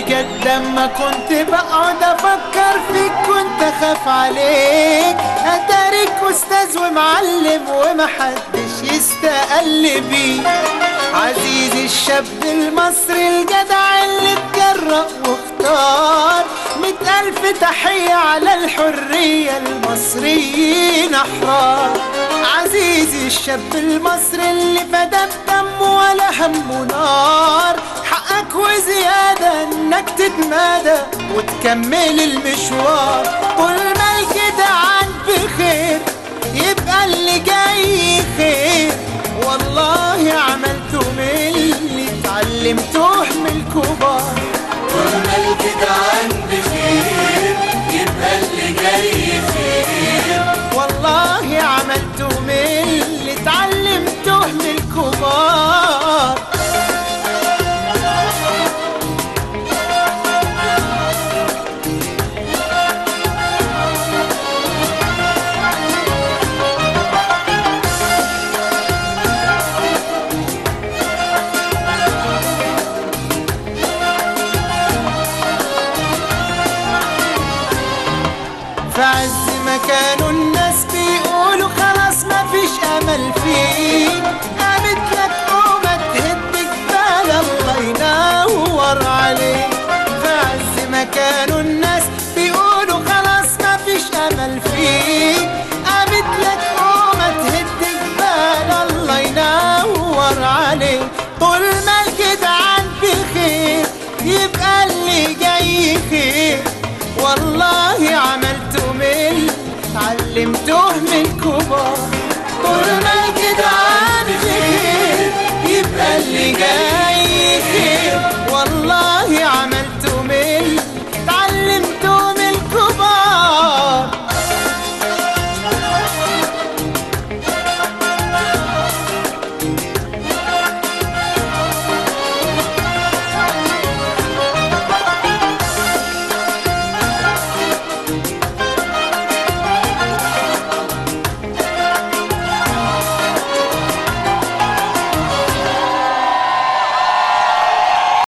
بجد اما كنت بقعد افكر فيك كنت اخاف عليك اتاريك استاذ ومعلم ومحدش يستقل بيك عزيزي الشاب المصري الجدع اللي اتجرأ واختار مئة ألف تحية على الحرية المصريين أحرار عزيزي الشاب المصري اللي فدى بدمه ولا همه نار حقك وزيادة انك تتمادى وتكمل المشوار طول ما الجدعان بخير يبقى اللي جاي خير والله عملته من اللي اتعلمته من الكبار طول ما الجدعان بخير يبقى اللي جاي